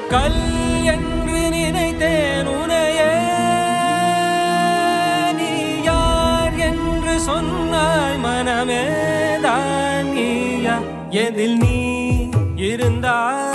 கல் என்று நினைத்தேன் உனையே நீ யார் என்று சொன்னாய் மனமே தான் நீயா எதில் நீ இருந்தாய்